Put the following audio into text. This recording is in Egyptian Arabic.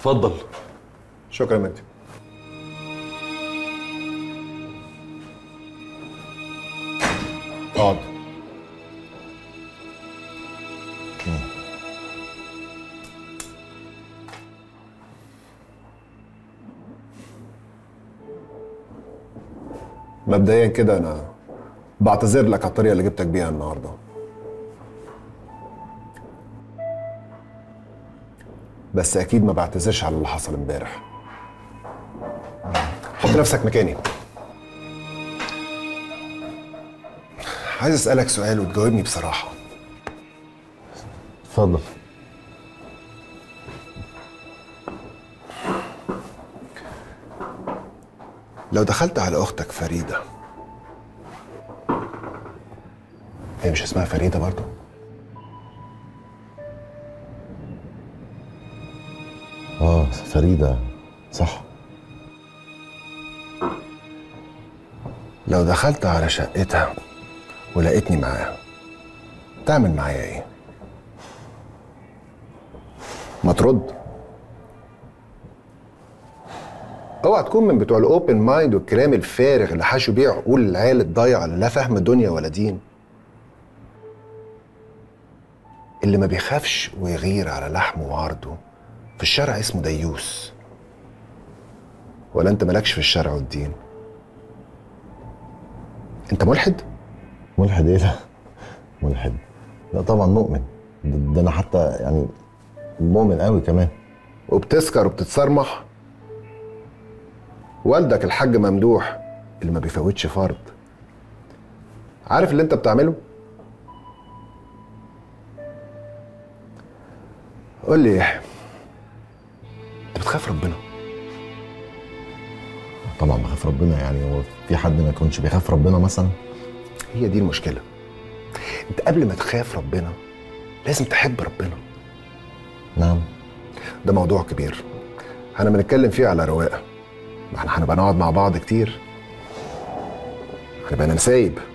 اتفضل شكرا يا مجدي اقعد مبدئيا كده انا بعتذر لك على الطريقه اللي جبتك بيها النهارده بس اكيد ما بعتذرش على اللي حصل امبارح حط نفسك مكاني عايز اسالك سؤال وتجاوبني بصراحه اتفضل لو دخلت على اختك فريده هي مش اسمها فريده برضه اه فريده صح لو دخلت على شقتها ولقيتني معاها تعمل معايا ايه ما ترد اوعى تكون من بتوع الاوبن مايند والكلام الفارغ اللي حاشوا بيه عقول العيال الضايعه اللي لا فاهمه دنيا ولا دين اللي ما بيخافش ويغير على لحمه وعرضه في الشارع اسمه ديوس ولا انت مالكش في الشرع والدين انت ملحد ملحد ايه لا ملحد لا طبعا مؤمن ده ده انا حتى يعني مؤمن قوي كمان وبتسكر وبتتصرمح والدك الحاج ممدوح اللي ما بيفوتش فرض عارف اللي انت بتعمله قول لي ايه انت بتخاف ربنا طبعا بخاف ربنا يعني هو في حد ما يكونش بيخاف ربنا مثلا هي دي المشكله انت قبل ما تخاف ربنا لازم تحب ربنا نعم ده موضوع كبير احنا بنتكلم فيه على رواقه ما احنا هنبقى نقعد مع بعض كتير هنبقى نسايب